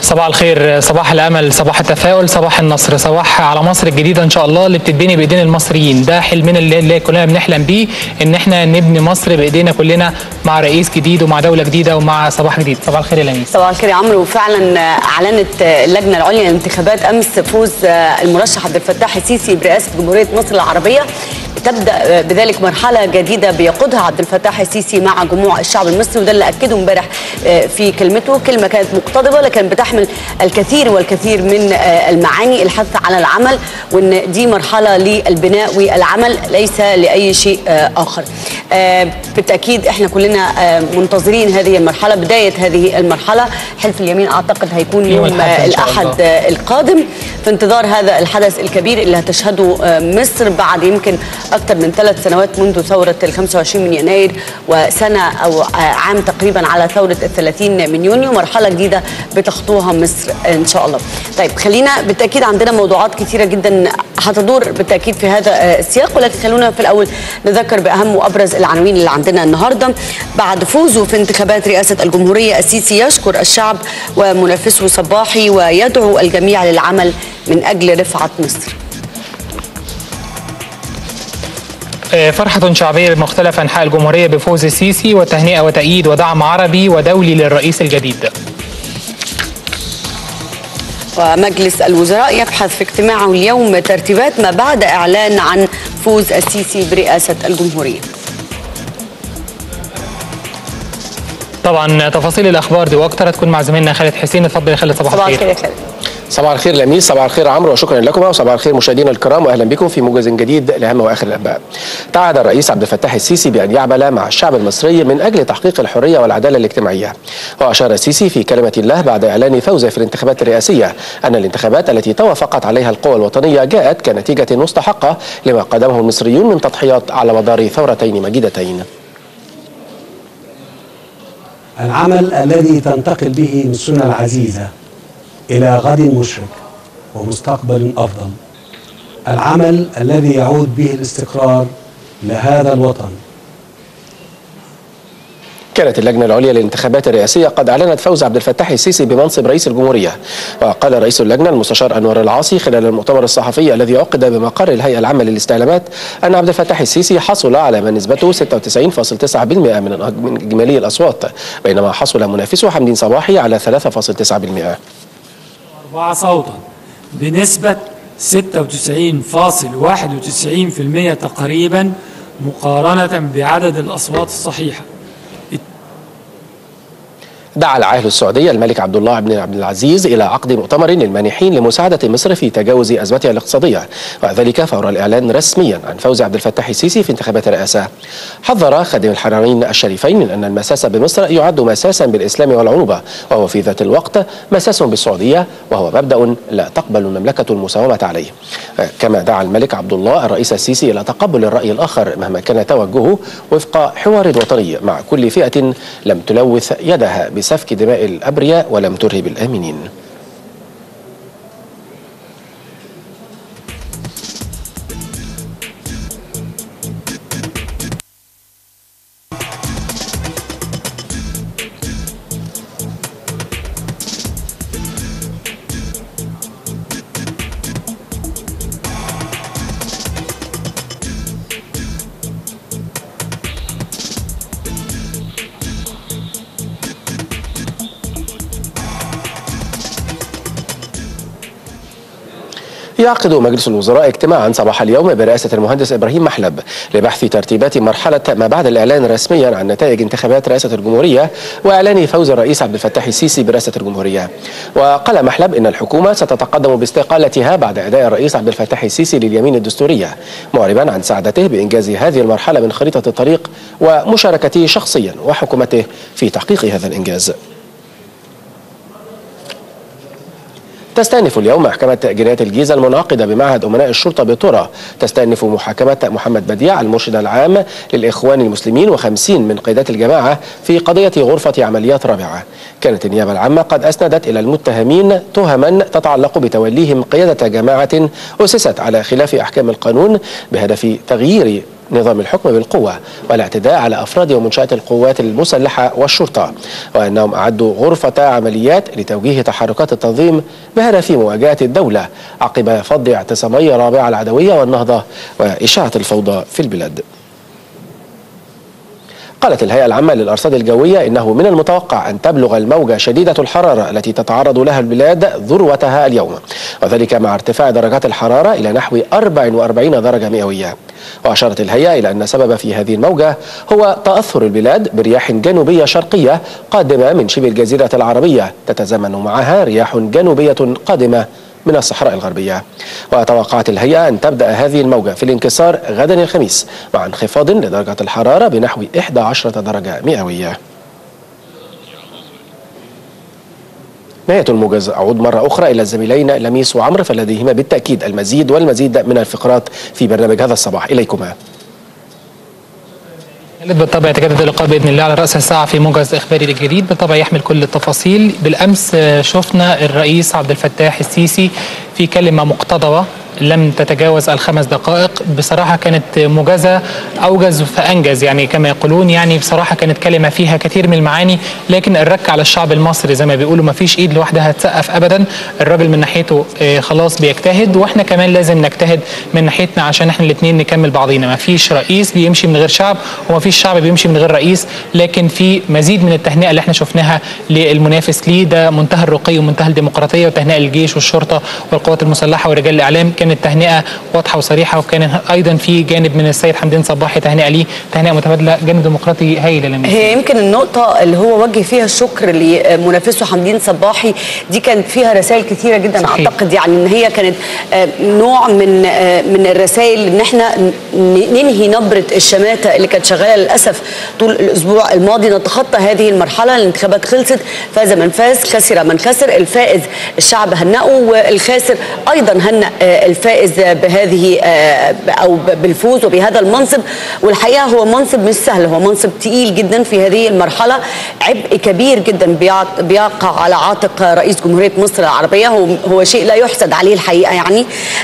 صباح الخير صباح الامل صباح التفاؤل صباح النصر صباح على مصر الجديده ان شاء الله اللي بتتبني بايدين المصريين ده حلمنا اللي, اللي كلنا بنحلم بيه ان احنا نبني مصر بايدينا كلنا مع رئيس جديد ومع دوله جديده ومع صباح جديد صباح الخير يا لميس صباح الخير يا عمرو وفعلا اعلنت اللجنه العليا للانتخابات امس فوز المرشح عبد الفتاح السيسي برئاسه جمهوريه مصر العربيه تبدا بذلك مرحله جديده بيقودها عبد الفتاح السيسي مع جموع الشعب المصري وده اللي اكده امبارح في كلمته كلمه كانت مقتضبه لكن بتحمل الكثير والكثير من المعاني الحث على العمل وان دي مرحله للبناء والعمل ليس لاي شيء اخر بالتاكيد احنا كلنا منتظرين هذه المرحله بدايه هذه المرحله حلف اليمين اعتقد هيكون يوم, يوم الاحد القادم في انتظار هذا الحدث الكبير اللي هتشهده مصر بعد يمكن اكثر من ثلاث سنوات منذ ثوره ال 25 من يناير وسنه او عام تقريبا على ثوره ال 30 من يونيو مرحله جديده بتخطوها مصر ان شاء الله. طيب خلينا بالتاكيد عندنا موضوعات كثيره جدا هتدور بالتاكيد في هذا السياق ولكن خلونا في الاول نذكر باهم وابرز العناوين اللي عندنا النهارده بعد فوزه في انتخابات رئاسه الجمهوريه السيسي يشكر الشعب ومنافسه صباحي ويدعو الجميع للعمل من اجل رفعه مصر. فرحة شعبية بمختلف أنحاء الجمهورية بفوز السيسي وتهنئة وتأييد ودعم عربي ودولي للرئيس الجديد ومجلس الوزراء يبحث في اجتماعه اليوم ترتيبات ما بعد إعلان عن فوز السيسي برئاسة الجمهورية طبعا تفاصيل الأخبار دي وأكتر هتكون مع زميلنا خالد حسين اتفضل يا خالد صباح صباح الخير الخير يا خالد صباح الخير لميس صباح الخير عمرو وشكرا لكم وصباح الخير مشاهدينا الكرام واهلا بكم في موجز جديد لاهم واخر الانباء. تعهد الرئيس عبد الفتاح السيسي بان يعمل مع الشعب المصري من اجل تحقيق الحريه والعداله الاجتماعيه. واشار السيسي في كلمه له بعد اعلان فوزه في الانتخابات الرئاسيه ان الانتخابات التي توافقت عليها القوى الوطنيه جاءت كنتيجه مستحقه لما قدمه المصريون من تضحيات على مدار ثورتين مجيدتين. العمل الذي تنتقل به مصرنا العزيزه الى غد مشرق ومستقبل افضل العمل الذي يعود به الاستقرار لهذا الوطن كانت اللجنة العليا للانتخابات الرئاسية قد أعلنت فوز عبد الفتاح السيسي بمنصب رئيس الجمهورية وقال رئيس اللجنة المستشار أنور العاصي خلال المؤتمر الصحفي الذي عقد بمقر الهيئة العامة للاستعلامات أن عبد الفتاح السيسي حصل على ما نسبته 96.9% من إجمالي الأصوات بينما حصل منافسه حمدين صباحي على 3.9% أربعة صوتا بنسبة 96.91% تقريبا مقارنة بعدد الأصوات الصحيحة دعا العاهل السعودي الملك عبد الله بن عبد العزيز الى عقد مؤتمر للمانحين لمساعده مصر في تجاوز ازمتها الاقتصاديه وذلك فور الاعلان رسميا عن فوز عبد الفتاح السيسي في انتخابات الرئاسه. حذر خادم الحرمين الشريفين من ان المساس بمصر يعد مساسا بالاسلام والعنوبه وهو في ذات الوقت مساس بالسعوديه وهو مبدا لا تقبل المملكه المساومه عليه. كما دعا الملك عبد الله الرئيس السيسي الى تقبل الراي الاخر مهما كان توجهه وفق حوار وطني مع كل فئه لم تلوث يدها بسفك دماء الأبرياء ولم ترهب الآمنين يعقد مجلس الوزراء اجتماعا صباح اليوم برئاسة المهندس إبراهيم محلب لبحث ترتيبات مرحلة ما بعد الإعلان رسميا عن نتائج انتخابات رئاسة الجمهورية وإعلان فوز الرئيس عبد الفتاح السيسي برئاسة الجمهورية وقال محلب إن الحكومة ستتقدم باستقالتها بعد إعداء الرئيس عبد الفتاح السيسي لليمين الدستورية معربا عن سعادته بإنجاز هذه المرحلة من خريطة الطريق ومشاركته شخصيا وحكومته في تحقيق هذا الإنجاز تستأنف اليوم محكمة جنايات الجيزة المنعقدة بمعهد أمناء الشرطة بطرة تستأنف محاكمة محمد بديع المرشد العام للإخوان المسلمين وخمسين من قيادات الجماعة في قضية غرفة عمليات رابعة كانت النيابة العامة قد أسندت إلى المتهمين تهما تتعلق بتوليهم قيادة جماعة أسست على خلاف أحكام القانون بهدف تغيير نظام الحكم بالقوة والاعتداء على أفراد ومنشآت القوات المسلحة والشرطة وأنهم أعدوا غرفة عمليات لتوجيه تحركات التنظيم بهدف مواجهة الدولة عقب فض اعتصامي رابعة العدوية والنهضة وإشاعة الفوضى في البلاد قالت الهيئة العامة للأرصاد الجوية إنه من المتوقع أن تبلغ الموجة شديدة الحرارة التي تتعرض لها البلاد ذروتها اليوم وذلك مع ارتفاع درجات الحرارة إلى نحو 44 درجة مئوية وأشارت الهيئة إلى أن السبب في هذه الموجة هو تأثر البلاد برياح جنوبية شرقية قادمة من شبه الجزيرة العربية تتزامن معها رياح جنوبية قادمة من الصحراء الغربية وتوقعت الهيئة أن تبدأ هذه الموجة في الانكسار غدا الخميس مع انخفاض لدرجة الحرارة بنحو 11 درجة مئوية نهاية الموجز أعود مرة أخرى إلى الزميلين لميس وعمر فلديهما بالتأكيد المزيد والمزيد من الفقرات في برنامج هذا الصباح إليكما بالطبع يتجدد اللقاء باذن الله على راس الساعه في موجز اخباري الجديد بالطبع يحمل كل التفاصيل بالامس شفنا الرئيس عبد الفتاح السيسي في كلمه مقتضبه لم تتجاوز الخمس دقائق بصراحة كانت موجزة أوجز فأنجز يعني كما يقولون يعني بصراحة كانت كلمة فيها كثير من المعاني لكن الرك على الشعب المصري زي ما بيقولوا ما فيش إيد لوحدها تسقف أبدا الراجل من ناحيته خلاص بيجتهد وإحنا كمان لازم نجتهد من ناحيتنا عشان إحنا الاثنين نكمل بعضينا ما فيش رئيس بيمشي من غير شعب وما فيش شعب بيمشي من غير رئيس لكن في مزيد من التهنئة اللي إحنا شفناها للمنافس ليه ده منتهى الرقي ومنتهى الديمقراطية وتهنئة للجيش والشرطة والقوات المسلحة ورجال الإعلام كانت تهنئة واضحة وصريحة وكان أيضا في جانب من السيد حمدين صباحي تهنئة ليه تهنئة متبادلة جانب ديمقراطي هايل هي يمكن النقطة اللي هو وجه فيها الشكر لمنافسه حمدين صباحي دي كانت فيها رسائل كثيرة جدا صحيح. أعتقد يعني إن هي كانت نوع من من الرسائل إن احنا ننهي نبرة الشماتة اللي كانت شغالة للأسف طول الأسبوع الماضي نتخطى هذه المرحلة الانتخابات خلصت فاز من فاز خسر من خسر الفائز الشعب هنأه والخاسر أيضا هنأ الفائز بهذه او بالفوز وبهذا المنصب والحقيقه هو منصب مش سهل هو منصب تقيل جدا في هذه المرحله عبء كبير جدا بيقع على عاتق رئيس جمهوريه مصر العربيه هو هو شيء لا يحسد عليه الحقيقه يعني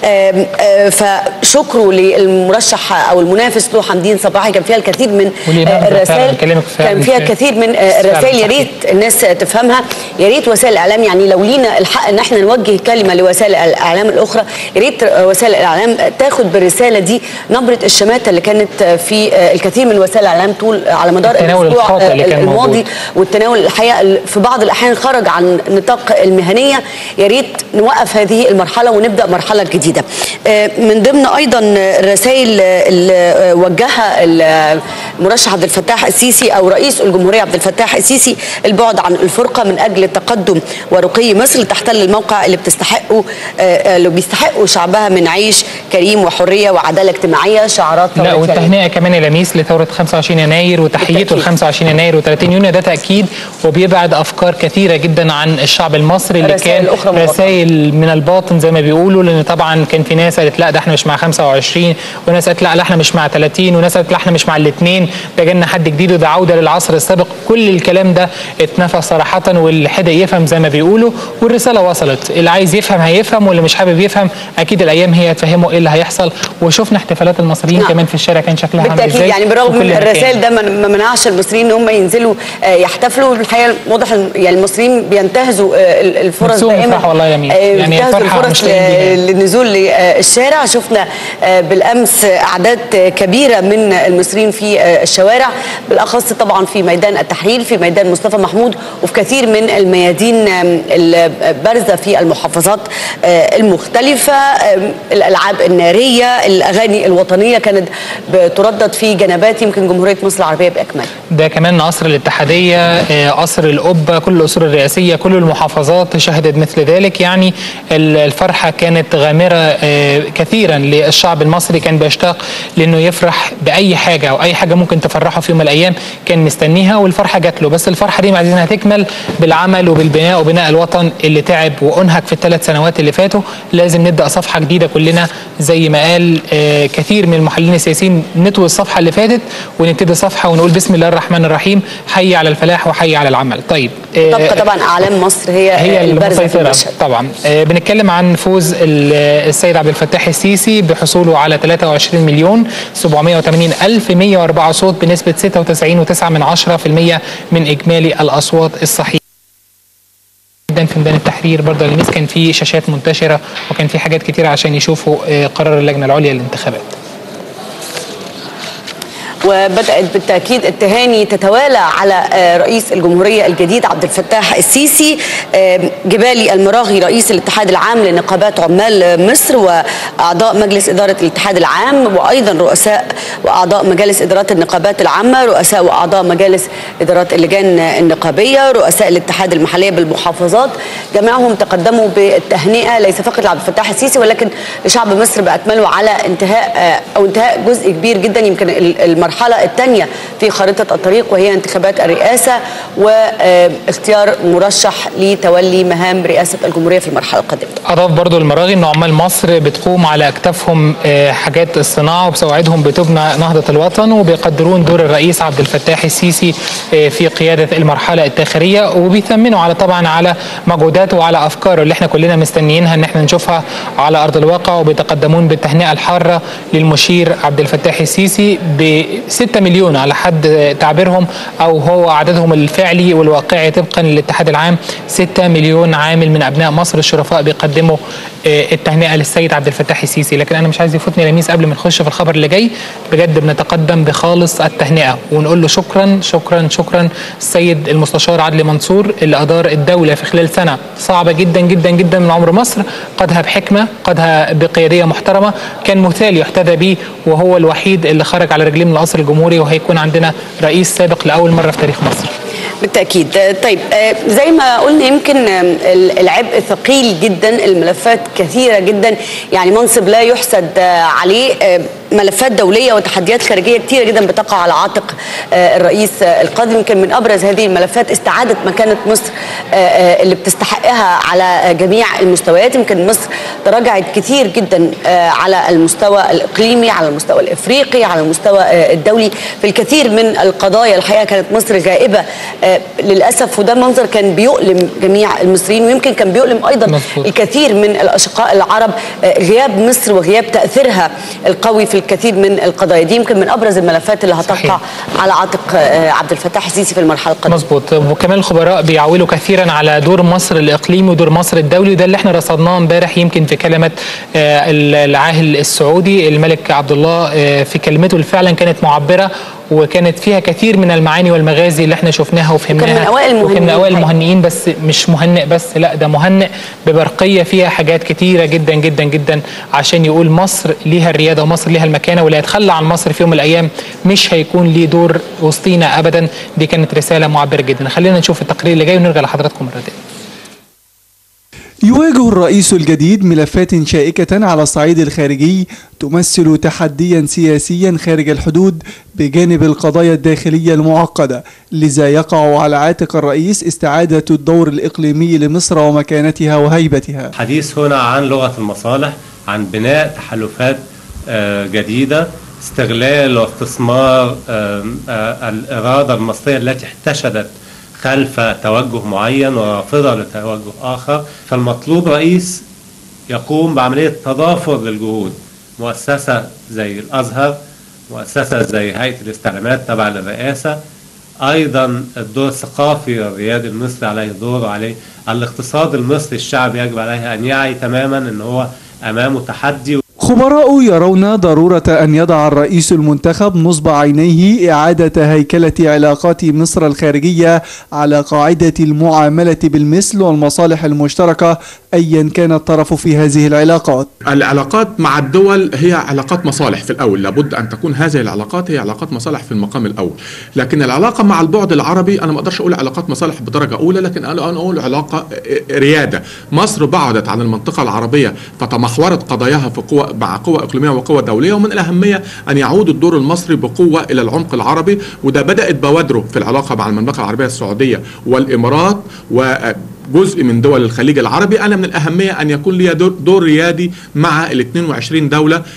فشكره للمرشح او المنافس له حمدين صباحي كان فيها الكثير من الرسائل كان فيها الكثير من الرسائل يا ريت الناس تفهمها يا ريت وسائل الاعلام يعني لو لينا الحق ان احنا نوجه كلمه لوسائل الاعلام الاخرى يا ريت وسائل الاعلام تاخد بالرساله دي نبره الشماته اللي كانت في الكثير من وسائل الاعلام طول على مدار الاسبوع الماضي والتناول الحقيقه في بعض الاحيان خرج عن نطاق المهنيه يا ريت نوقف هذه المرحله ونبدا مرحله جديده من ضمن ايضا الرسائل اللي وجهها المرشح عبد الفتاح السيسي او رئيس الجمهوريه عبد الفتاح السيسي البعد عن الفرقه من اجل التقدم ورقي مصر تحتل الموقع اللي بتستحقه اللي بيستحقه شعبها من عيش كريم وحريه وعداله اجتماعيه شعارات لا والتهنئه كمان لميس لثوره 25 يناير وتحيته ل 25 يناير و30 يونيو ده تاكيد وبيبعد افكار كثيره جدا عن الشعب المصري اللي كان رسائل من الباطن زي ما بيقولوا لان طبعا كان في ناس قالت لا ده احنا مش مع 25 وناس قالت لا لا احنا مش مع 30 وناس قالت لا احنا مش مع الاثنين ده جالنا حد جديد وده عوده للعصر السابق كل الكلام ده اتنفى صراحه واللي حدا يفهم زي ما بيقولوا والرساله وصلت اللي عايز يفهم هيفهم واللي مش حابب يفهم اكيد الايام هي هتفهمه ايه اللي هيحصل وشفنا احتفالات المصريين نعم. كمان في الشارع كان شكلها عامل ازاي يعني بالرغم من الرسائل ده ما منعش المصريين ان هم ينزلوا يحتفلوا الحقيقه واضح يعني المصريين بينتهزوا الفرص دائما والله يا يعني بينتهزوا الفرص للنزول للشارع شفنا بالامس اعداد كبيره من المصريين في الشوارع بالاخص طبعا في ميدان التحرير في ميدان مصطفى محمود وفي كثير من الميادين البارزه في المحافظات المختلفه الالعاب الناريه الاغاني الوطنيه كانت بتردد في جنبات يمكن جمهوريه مصر العربيه باكملها ده كمان قصر الاتحاديه قصر القبه كل القصور الرئاسيه كل المحافظات شهدت مثل ذلك يعني الفرحه كانت غامره كثيرا للشعب المصري كان بيشتاق لانه يفرح باي حاجه او اي حاجه ممكن تفرحه في يوم من الايام كان مستنيها والفرحه جات له بس الفرحه دي عايزينها تكمل بالعمل وبالبناء وبناء الوطن اللي تعب وانهك في الثلاث سنوات اللي فاتوا لازم نبدا صفحه جديده كلنا زي ما قال آه كثير من المحللين السياسيين نطوي الصفحه اللي فاتت ونبتدي صفحه ونقول بسم الله الرحمن الرحيم حي على الفلاح وحي على العمل طيب آه تبقى طبعا اعلام مصر هي هي المسيطره طبعا آه بنتكلم عن فوز السيد عبد الفتاح السيسي بحصوله على 23 مليون 780 ألف 104 صوت بنسبة 96.9 من 10% من إجمالي الأصوات الصحيحة جدا في ميدان التحرير برضه الناس كان في شاشات منتشره وكان في حاجات كتيره عشان يشوفوا آه، قرار اللجنه العليا للانتخابات وبدأت بالتأكيد التهاني تتوالى على آه، رئيس الجمهورية الجديد عبد الفتاح السيسي آه، جبالي المراغي رئيس الاتحاد العام لنقابات عمال مصر وأعضاء مجلس إدارة الاتحاد العام وأيضا رؤساء وأعضاء مجالس إدارات النقابات العامة رؤساء وأعضاء مجالس إدارات اللجان النقابية رؤساء الاتحاد المحلية بالمحافظات جميعهم تقدموا بالتهنئة ليس فقط لعبد الفتاح السيسي ولكن لشعب مصر بأكمله على انتهاء آه، أو انتهاء جزء كبير جدا يمكن ال- المرحلة الثانية في خارطة الطريق وهي انتخابات الرئاسة واختيار مرشح لتولي مهام رئاسة الجمهورية في المرحلة القادمة اضاف برضو المراغي ان عمال مصر بتقوم على اكتافهم آه، حاجات الصناعه وبسواعدهم بتبنى نهضه الوطن وبيقدرون دور الرئيس عبد الفتاح السيسي آه، في قياده المرحله التاخيريه وبيثمنوا على طبعا على مجهوداته وعلى افكاره اللي احنا كلنا مستنيينها ان احنا نشوفها على ارض الواقع وبيتقدمون بالتهنئه الحاره للمشير عبد الفتاح السيسي ب 6 مليون على حد تعبيرهم او هو عددهم الفعلي والواقعي طبقا للاتحاد العام 6 مليون عامل من ابناء مصر الشرفاء بيقدموا آه، التهنئه للسيد عبد الفتاح السيسي لكن انا مش عايز يفوتني لميس قبل ما نخش في الخبر اللي جاي بجد بنتقدم بخالص التهنئه ونقول له شكرا شكرا شكرا السيد المستشار عدلي منصور اللي ادار الدوله في خلال سنه صعبه جدا جدا جدا من عمر مصر قادها بحكمه قادها بقياديه محترمه كان مثال يحتذى به وهو الوحيد اللي خرج على رجليه من القصر الجمهوري وهيكون عندنا رئيس سابق لاول مره في تاريخ مصر بالتأكيد آه، طيب آه، زي ما قلنا يمكن آم، ال- العبء ثقيل جدا الملفات كثيرة جدا يعني منصب لا يحسد آه، عليه آه، ملفات دولية وتحديات خارجية كثيرة جدا بتقع على عاتق آه، الرئيس آه، القادم يمكن من أبرز هذه الملفات استعادة مكانة مصر آه، آه، اللي بتستحقها على آه، جميع المستويات يمكن مصر تراجعت كثير جدا آه، على المستوى الإقليمي على المستوى الإفريقي على المستوى آه، الدولي في الكثير من القضايا الحقيقة كانت مصر غائبة آه، للأسف وده منظر كان بيؤلم جميع المصريين ويمكن كان بيؤلم أيضا مظبوط. الكثير من الأشقاء العرب آه، غياب مصر وغياب تأثيرها القوي في الكثير من القضايا دي يمكن من أبرز الملفات اللي هتقع صحيح. على عاتق آه، عبد الفتاح السيسي في المرحلة القادمة مظبوط وكمان الخبراء بيعولوا كثيرا على دور مصر الاقليمي ودور مصر الدولي وده اللي احنا رصدناه امبارح يمكن في كلمه آه، العاهل السعودي الملك عبد الله آه، في كلمته اللي فعلا كانت معبره وكانت فيها كثير من المعاني والمغازي اللي احنا شفناها وفهمناها وكان من أوائل المهنئين وكان من اوائل الحقيقة. المهنئين بس مش مهنئ بس لا ده مهنئ ببرقيه فيها حاجات كتيره جدا جدا جدا عشان يقول مصر ليها الرياده ومصر ليها المكانه واللي هيتخلى عن مصر في يوم من الايام مش هيكون ليه دور وسطينا ابدا دي كانت رساله معبره جدا خلينا نشوف التقرير اللي جاي ونرجع لحضراتكم مره تانية يواجه الرئيس الجديد ملفات شائكة على الصعيد الخارجي تمثل تحديا سياسيا خارج الحدود بجانب القضايا الداخلية المعقدة لذا يقع على عاتق الرئيس استعادة الدور الإقليمي لمصر ومكانتها وهيبتها حديث هنا عن لغة المصالح عن بناء تحالفات آه، جديدة استغلال واستثمار آم، آه، الإرادة المصرية التي احتشدت خلف توجه معين ورافضة لتوجه آخر فالمطلوب رئيس يقوم بعملية تضافر للجهود مؤسسة زي الأزهر مؤسسة زي هيئة الاستعلامات تبع للرئاسة ايضا الدور الثقافي الريادي المصري عليه دور وعليه الاقتصاد المصري الشعبي يجب عليه ان يعي تماما ان هو امامه تحدي خبراء يرون ضرورة أن يضع الرئيس المنتخب نصب عينيه إعادة هيكلة علاقات مصر الخارجية على قاعدة المعاملة بالمثل والمصالح المشتركة أيا كان الطرف في هذه العلاقات العلاقات مع الدول هي علاقات مصالح في الأول لابد أن تكون هذه العلاقات هي علاقات مصالح في المقام الأول لكن العلاقة مع البعد العربي أنا ما أقدرش أقول علاقات مصالح بدرجة أولى لكن أنا أنا أقول علاقة ريادة مصر بعدت عن المنطقة العربية فتمحورت قضاياها في قوة مع قوة إقليمية وقوة دولية ومن الأهمية أن يعود الدور المصري بقوة إلى العمق العربي وده بدأت بوادره في العلاقة مع المملكة العربية السعودية والإمارات و جزء من دول الخليج العربي أنا من الأهمية أن يكون لي دور, دور ريادي مع ال 22 دولة